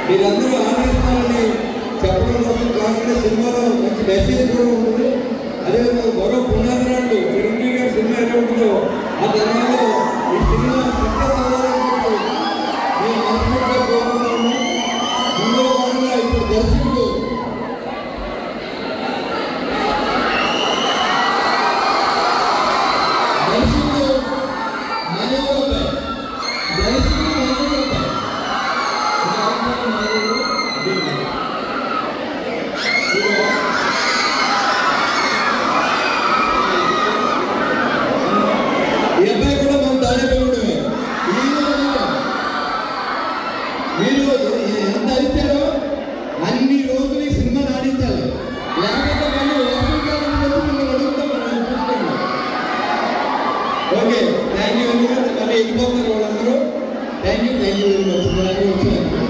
మీరందరూ ఆనందిస్తారని చెప్పడం కోసం కాకుండా సినిమాలో మంచి మెసేజ్ కూడా ఉంటుంది అదేవిధంగా మరో పునాదినాడు చిరంజీవి గారి సినిమా ఎలా ఉంటుందో ఆ తరుణంలో ఈ సినిమా సక్సెస్ అవ్వాలని చెప్పి నేను మనస్ఫూర్తిగా కోరుకుంటున్నాను అందులో భాగంగా ఇప్పుడు దర్శకుడు దర్శకుడు మానవులపై దర్శకుడు మానవులపై ఈ అబ్బాయి కూడా మన తాడేపల్లిగూడెమే. ఈయన కూడా. మీరు ఎంత ఇచ్చారో అన్ని రోజులు ఈ సినిమా ఆడించాలి లేకపోతే మళ్ళీ వర్షాకాలం వచ్చి మిమ్మల్ని అడుగుతాం మనం చూసుకోండి okay thank you very much మళ్ళీ వెళ్ళిపోతారు వాళ్ళందరూ thank you thank you very much మీరు వచ్చారు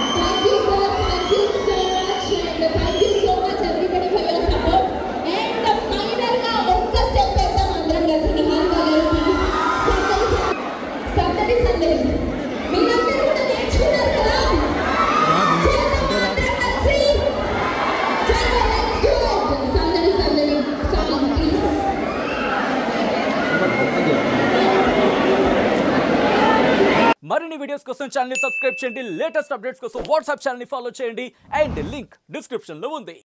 Thank you, sir. Thank you so much. And thank you so much, everybody, for your support. And uh, final గా ఒక్క step వేద్దాం అందరం కలిసి. నిహాల్ గారు, please. సందడి, సందడి, సందడి. మీరందరూ కూడా నేర్చుకున్నారు కదా? చేద్దామా అందరం కలిసి? చలో, let's do it. సందడి, సందడి song, please. మరిన్ని వీడియోస్ కోసం ఛానల్ సబ్స్క్రైబ్ చేయండి లేటెస్ట్ అప్డేట్స్ కోసం వాట్సాప్ ఛానల్ ఫాలో చేయండి అండ్ లింక్ డిస్క్రిప్షన్ లో ఉంది